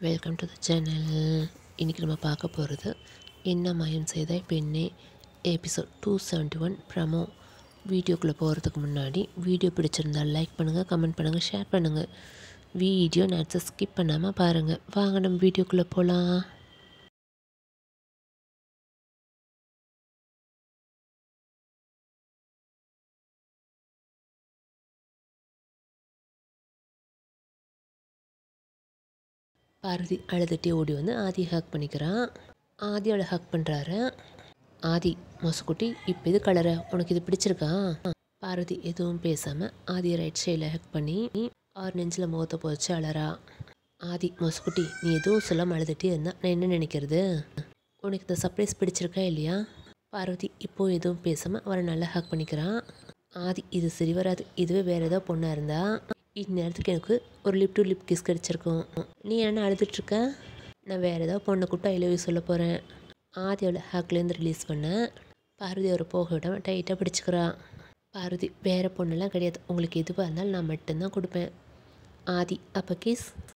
welcome to the channel இன்றைக்கி நம்ம பார்க்க போகிறது என்ன மயம் செய்தாய் பெண்ணே episode two seventy one promo வீடியோக்குள்ளே போகிறதுக்கு முன்னாடி வீடியோ பிடிச்சிருந்தால் லைக் பண்ணுங்கள் கமெண்ட் பண்ணுங்கள் ஷேர் பண்ணுங்கள் வீடியோ நேரத்தை ஸ்கிப் பண்ணாமல் பாருங்கள் வாங்க நம்ம வீடியோக்குள்ளே போகலாம் பார்வதி அழுதுகிட்டே ஓடி வந்து ஆதியை ஹக் பண்ணிக்கிறான் ஆதி அவளை ஹக் பண்ணுறாரு ஆதி மொசக்குட்டி இப்போ இது கலர உனக்கு இது பிடிச்சிருக்கா பார்வதி எதுவும் பேசாமல் ஆதியை ரைட் சைடில் ஹக் பண்ணி அவர் நெஞ்சில் முகத்தை போச்சு அழறா ஆதி மொசக்குட்டி நீ எதுவும் சொல்லாமல் அழுதுகிட்டே இருந்தா நான் என்ன நினைக்கிறது உனக்கு இந்த சர்ப்ரைஸ் பிடிச்சிருக்கா இல்லையா பார்வதி இப்போ எதுவும் பேசாமல் அவரை நல்லா ஹக் பண்ணிக்கிறான் ஆதி இது சரி வராது இதுவே வேறு ஏதோ பொண்ணாக இருந்தா இந்நேரத்துக்கு எனக்கு ஒரு லிப் டு லிப் கிஸ் கிடச்சிருக்கும் நீ என்ன அழுதுட்ருக்க நான் வேறு ஏதாவது பொண்ணை கூப்பிட்டு ஐ லவ் யூ சொல்ல போகிறேன் ஆதி அவளை ஹாக்லேருந்து ரிலீஸ் பண்ணேன் பார்வதி அவரை போக விடாம டைட்டாக பிடிச்சிக்கிறா பார்வதி வேறு பொண்ணெல்லாம் கிடையாது உங்களுக்கு எதுவாக இருந்தாலும் நான் மட்டும்தான் கொடுப்பேன் ஆதி அப்போ கிஸ்